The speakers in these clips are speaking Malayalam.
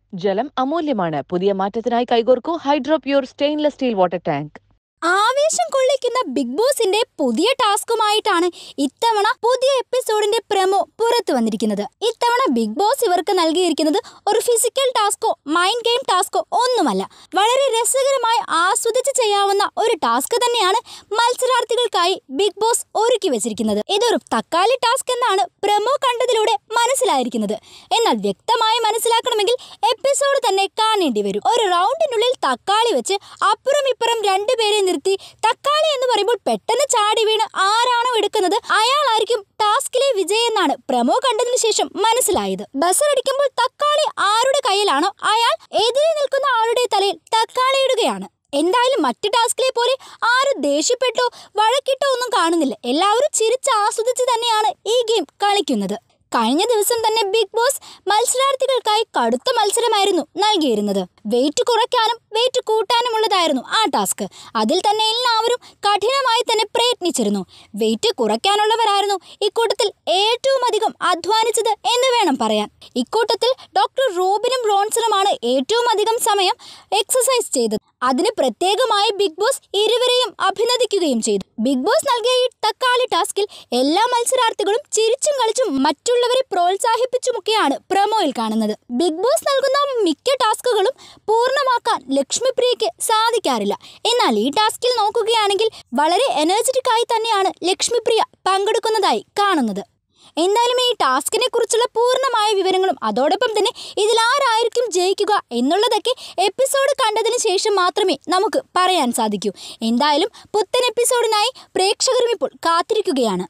ജലം അമൂല്യമാണ് പുതിയ മാറ്റത്തിനായി കൈകോർക്കൂ hydro pure stainless steel water tank ആവേശം കൊള്ളിക്കുന്ന ബിഗ് ബോസിന്റെ പുതിയ ടാസ്കുമായിട്ടാണ് ഇത്തവണ പുതിയ എപ്പിസോഡിന്റെ പ്രമോ പുറത്തു വന്നിരിക്കുന്നത് ഇത്തവണ ബിഗ് ബോസ് ഇവർക്ക് നൽകിയിരിക്കുന്നത് ഒരു ഫിസിക്കൽ ടാസ്കോ മൈൻഡ് ഗെയിം ടാസ്കോ ഒന്നുമല്ല വളരെ രസകരമായി ആസ്വദിച്ച് ചെയ്യാവുന്ന ഒരു ടാസ്ക് തന്നെയാണ് മത്സരാർത്ഥികൾക്കായി ബിഗ് ബോസ് ഒരുക്കി വെച്ചിരിക്കുന്നത് ഇതൊരു തക്കാളി ടാസ്ക് എന്നാണ് പ്രമോ കണ്ടതിലൂടെ മനസ്സിലായിരിക്കുന്നത് എന്നാൽ വ്യക്തമായി മനസ്സിലാക്കണമെങ്കിൽ എപ്പിസോഡ് തന്നെ കാണേണ്ടി വരും ഒരു റൗണ്ടിനുള്ളിൽ തക്കാളി വെച്ച് അപ്പുറം ഇപ്പുറം രണ്ടുപേരെ നിർത്തി തക്കാളി എന്ന് പറയുമ്പോൾ പെട്ടെന്ന് ചാടി വീണ് ആരാണോ എടുക്കുന്നത് അയാളായിരിക്കും ടാസ്കിലെ വിജയെന്നാണ് പ്രമോ കണ്ടതിനു ശേഷം മനസ്സിലായത് ബസർ അടിക്കുമ്പോൾ തക്കാളി ആരുടെ കയ്യിലാണോ അയാൾ എതിരെ നിൽക്കുന്ന ആളുടെ തലയിൽ തക്കാളി ഇടുകയാണ് എന്തായാലും മറ്റ് ടാസ്കിലെ പോലെ ആരും ദേഷ്യപ്പെട്ടോ വഴക്കിട്ടോ ഒന്നും കാണുന്നില്ല എല്ലാവരും ചിരിച്ച് ആസ്വദിച്ച് തന്നെയാണ് ഈ ഗെയിം കളിക്കുന്നത് കഴിഞ്ഞ ദിവസം തന്നെ ബിഗ് ബോസ് മത്സരാർത്ഥികൾക്കായി കടുത്ത മത്സരമായിരുന്നു നൽകിയിരുന്നത് വെയിറ്റ് കുറയ്ക്കാനും വെയിറ്റ് കൂട്ടാനുമുള്ളതായിരുന്നു ആ ടാസ്ക് അതിൽ തന്നെ എല്ലാവരും കഠിനമായി തന്നെ പ്രയത്നിച്ചിരുന്നു വെയിറ്റ് കുറയ്ക്കാനുള്ളവരായിരുന്നു ഇക്കൂട്ടത്തിൽ ഏറ്റവും അധികം അധ്വാനിച്ചത് എന്ന് വേണം പറയാൻ ഇക്കൂട്ടത്തിൽ ഡോക്ടർ റോബിനും റോൺസണുമാണ് ഏറ്റവും അധികം സമയം എക്സസൈസ് ചെയ്തത് അതിന് പ്രത്യേകമായി ബിഗ് ബോസ് ഇരുവരെയും അഭിനന്ദിക്കുകയും ചെയ്തു ബിഗ് ബോസ് നൽകിയ ഈ തക്കാളി ടാസ്കിൽ എല്ലാ മത്സരാർത്ഥികളും ചിരിച്ചും കളിച്ചും മറ്റുള്ളവരെ പ്രോത്സാഹിപ്പിച്ചുമൊക്കെയാണ് പ്രമോയിൽ കാണുന്നത് ബിഗ് ബോസ് നൽകുന്ന മിക്ക ടാസ്കുകളും പൂർണ്ണമാക്കാൻ ലക്ഷ്മിപ്രിയയ്ക്ക് സാധിക്കാറില്ല എന്നാൽ ഈ ടാസ്കിൽ നോക്കുകയാണെങ്കിൽ വളരെ എനർജറ്റിക് ആയി തന്നെയാണ് ലക്ഷ്മിപ്രിയ പങ്കെടുക്കുന്നതായി കാണുന്നത് എന്തായാലും ഈ ടാസ്കിനെ കുറിച്ചുള്ള പൂർണ്ണമായ വിവരങ്ങളും അതോടൊപ്പം തന്നെ ഇതിൽ ആരായിരിക്കും ജയിക്കുക എന്നുള്ളതൊക്കെ എപ്പിസോഡ് കണ്ടതിന് ശേഷം മാത്രമേ നമുക്ക് പറയാൻ സാധിക്കൂ എന്തായാലും പുത്തൻ എപ്പിസോഡിനായി പ്രേക്ഷകരും ഇപ്പോൾ കാത്തിരിക്കുകയാണ്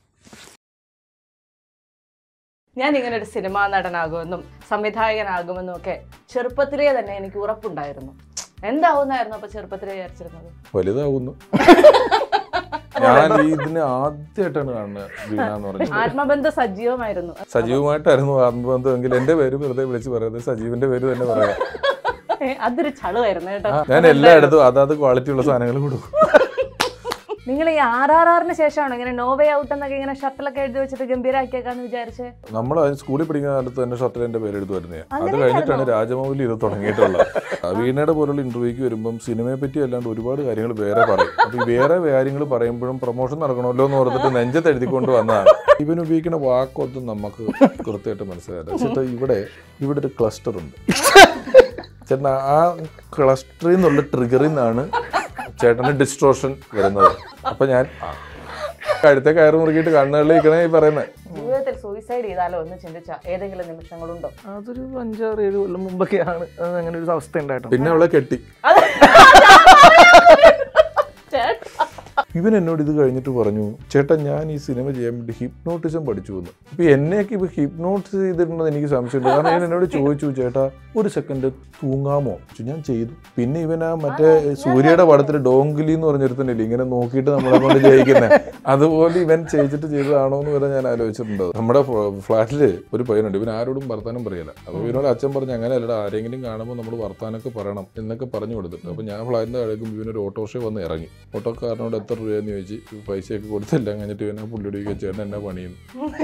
ഞാൻ ഇങ്ങനെ ഒരു സിനിമാ നടനാകുമെന്നും സംവിധായകനാകുമെന്നും ഒക്കെ ചെറുപ്പത്തിലേ തന്നെ എനിക്ക് ഉറപ്പുണ്ടായിരുന്നു എന്താവുന്നായിരുന്നു അപ്പൊ ചെറുപ്പത്തിലേ വിചാരിച്ചിരുന്നത് വലുതാകുന്നു ഞാൻ ഈ ഇതിന് ആദ്യമായിട്ടാണ് കാണുന്നത് വീണ എന്ന് പറഞ്ഞത് ആത്മബന്ധം സജീവമായിരുന്നു സജീവമായിട്ടായിരുന്നു ആത്മബന്ധം എങ്കിൽ എന്റെ പേര് വെറുതെ വിളിച്ച് പറയുന്നത് സജീവിന്റെ പേര് തന്നെ പറയാം ഏ, അതൊരു ചളുവായിരുന്നു കേട്ടോ ഞാൻ എല്ലായിടത്തും അതാത് ക്വാളിറ്റി ഉള്ള സാധനങ്ങൾ കൊടുക്കും നിങ്ങൾ ഈ ആർ ആർ ആറിന് ശേഷമാണോ ഇങ്ങനെ നോവേ ഔട്ട് എന്നൊക്കെ ഇങ്ങനെ ഷട്ടിലൊക്കെ എഴുതി വെച്ചിട്ട് ഗംഭീരാക്കിയേക്കാന്ന് വിചാരിച്ചേ നമ്മൾ സ്കൂളിൽ പഠിക്കുന്ന കാലത്ത് തന്നെ ഷർട്ടിൽ എന്റെ പേര് എടുത്തു വരുന്നത് അത് അങ്ങനെ കഴിഞ്ഞിട്ടാണ് ആയിരുന്നോ? രാജമൗലി ഇത് തുടങ്ങിയിട്ടുള്ളത് വീണയുടെ പോലുള്ള ഇന്റർവ്യൂക്ക് വരുമ്പം സിനിമയെ പറ്റി അല്ലാണ്ട് ഒരുപാട് കാര്യങ്ങൾ വേറെ പറയും അപ്പൊ ഈ വേറെ കാര്യങ്ങൾ പറയുമ്പോഴും പ്രൊമോഷൻ നടക്കണമല്ലോ എന്ന് ഓർത്തിട്ട് നെഞ്ചത്ത് എഴുതിക്കൊണ്ട് വന്നതാണ് ഇവൻ ഉപയോഗിക്കുന്ന വാക്കൊന്നും നമുക്ക് കൃത്യമായിട്ട് മനസ്സിലായില്ല ചേട്ടാ ഇവിടെ ഇവിടെ ഒരു ക്ലസ്റ്റർ ഉണ്ട് ചേട്ടൻ ആ ക്ലസ്റ്ററിൽ നിന്നുള്ള ട്രിഗറിൽ നിന്നാണ് ചേട്ടന് ഡിസ്ട്രോഷൻ വരുന്നത് അപ്പൊ ഞാൻ ആ, കഴുത്തെ കയറ് മുറുകിയിട്ട് കണ്ണുകളിലേക്കണേ ഈ പറയുന്നത് ജീവിതത്തിൽ സൂയിസൈഡ് ചെയ്താലോ എന്ന് ചിന്തിച്ച ഏതെങ്കിലും നിമിഷങ്ങളുണ്ടോ അതൊരു അഞ്ചാറ് ഏഴ് കൊല്ലം മുമ്പൊക്കെയാണ് അത് അങ്ങനെ ഒരു അവസ്ഥ ഉണ്ടായിട്ടുണ്ട് പിന്നെ അവളെ കെട്ടി ചേട്ടാ. ഇവൻ എന്നോട് ഇത് കഴിഞ്ഞിട്ട് പറഞ്ഞു ചേട്ടാ ഞാൻ ഈ സിനിമ ചെയ്യാൻ വേണ്ടി ഹിപ്നോട്ടിസം പഠിച്ചു എന്ന് അപ്പൊ എന്നെയൊക്കെ ഇപ്പൊ ഹിപ്നോട്ടിസ് ചെയ്തിട്ടുണ്ടെന്ന് എനിക്ക് സംശയമുണ്ട് കാരണം ഇവൻ എന്നോട് ചോദിച്ചു ചേട്ടാ ഒരു സെക്കൻഡ് തൂങ്ങാമോ ചോദിച്ചു. ഞാൻ ചെയ്തു പിന്നെ ഇവൻ ആ മറ്റേ സൂര്യയുടെ പടത്തിൽ ഡോങ്കിലി എന്ന് പറഞ്ഞൊരുത്തനില്ലേ ഇങ്ങനെ നോക്കിയിട്ട് നമ്മളെ കൊണ്ട് ജയിക്കുന്നത് അതുപോലെ ഇവൻ ചെയ്തിട്ട് ചെയ്തതാണോ എന്ന് വരെ ഞാൻ ആലോചിച്ചിട്ടുണ്ട് നമ്മുടെ ഫ്ലാറ്റിൽ ഒരു പയ്യനുണ്ട് ഇവൻ ആരോടും വർത്താനം പറയല അപ്പൊ ഇവനോട് അച്ഛൻ പറഞ്ഞു അങ്ങനെയല്ലടാ ആരെങ്കിലും കാണുമ്പോൾ നമ്മൾ വർത്താനൊക്കെ പറയണം എന്നൊക്കെ പറഞ്ഞു കൊടുത്തിട്ട് അപ്പൊ ഞാൻ ഫ്ലാറ്റിന്റെ അഴകും ഇവനൊരു ഓട്ടോറിക്ഷ വന്ന് ഇറങ്ങി ഓട്ടോക്കാരനോട് എത്ര രൂപയെന്ന് ചോദിച്ച് പൈസയൊക്കെ കൊടുത്തെല്ലാം കഴിഞ്ഞിട്ട് ഇവനെ പുള്ളിയുടെ ചേട്ടൻ എന്നാ പണിയുന്നു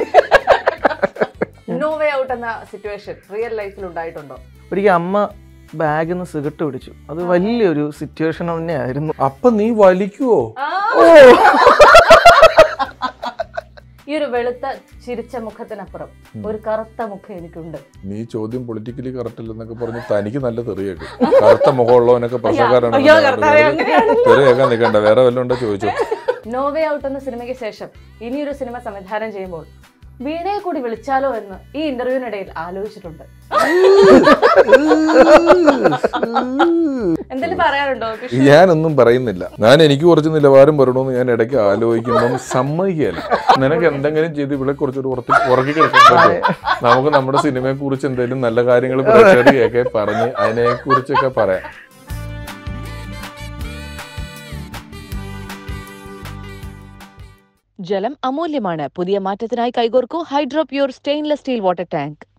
നോവേ ഔട്ട് എന്ന സിറ്റുവേഷൻ റിയൽ ലൈഫിൽ ഉണ്ടായിട്ടുണ്ടോ ഒരിക്കൽ അമ്മ ബാഗിൽ നിന്ന് സിഗരറ്റ് പിടിച്ചു അത് വലിയൊരു സിറ്റുവേഷൻ തന്നെയായിരുന്നു അപ്പൊ നീ വലിക്കുവോ ഈ ഒരു വെളുത്ത ചിരിച്ച മുഖത്തിനപ്പുറം ഒരു കറുത്ത മുഖം എനിക്കുണ്ട് നീ ചോദ്യം പൊളിറ്റിക്കലി കറക്റ്റ് അല്ലെന്നൊക്കെ പറഞ്ഞ് തനിക്ക് നല്ല തെറിയേക്കും കറുത്ത മുഖമുള്ളവനൊക്കെ പ്രശ്നക്കാരാണ് അയ്യോ, കർത്താവേ, അങ്ങനെയാണോ? തെറിയേക്കാൻ നിൽക്കണ്ട വേറെ വല്ലതും ഉണ്ടോ ചോദിച്ചോ നോവേ ഔട്ട് എന്ന സിനിമയ്ക്ക് ശേഷം ഇനിയൊരു സിനിമ സംവിധാനം ചെയ്യുമ്പോൾ വീണയെ കൂടി വിളിച്ചാലോ എന്ന് ഈ ഇന്റർവ്യൂവിനിടയിൽ ആലോചിച്ചിട്ടുണ്ട് എന്തെങ്കിലും പറയാനുണ്ടോ കൃഷ്ണ? ഞാനൊന്നും പറയുന്നില്ല ഞാൻ എനിക്ക് കുറച്ച് നിലവാരം വരണമെന്ന് ഞാൻ ഇടയ്ക്ക് ആലോചിക്കുമ്പം സമ്മതിക്കുകയല്ല നിനക്ക് എന്തെങ്കിലും ചെയ്ത് ഇവിടെ കുറച്ചൊരു ഉറത്തി ഉറക്കി കിടക്കാൻ പറ്റുമോ? നമുക്ക് നമ്മുടെ സിനിമയെ കുറിച്ച് എന്തെങ്കിലും നല്ല കാര്യങ്ങൾ പ്രേക്ഷകരെയൊക്കെ പറഞ്ഞ് അതിനെ കുറിച്ചൊക്കെ പറയാം ജലം അമൂല്യമാണ് പുതിയ മാറ്റത്തിനായി കൈകോർക്കൂ hydro pure stainless steel water tank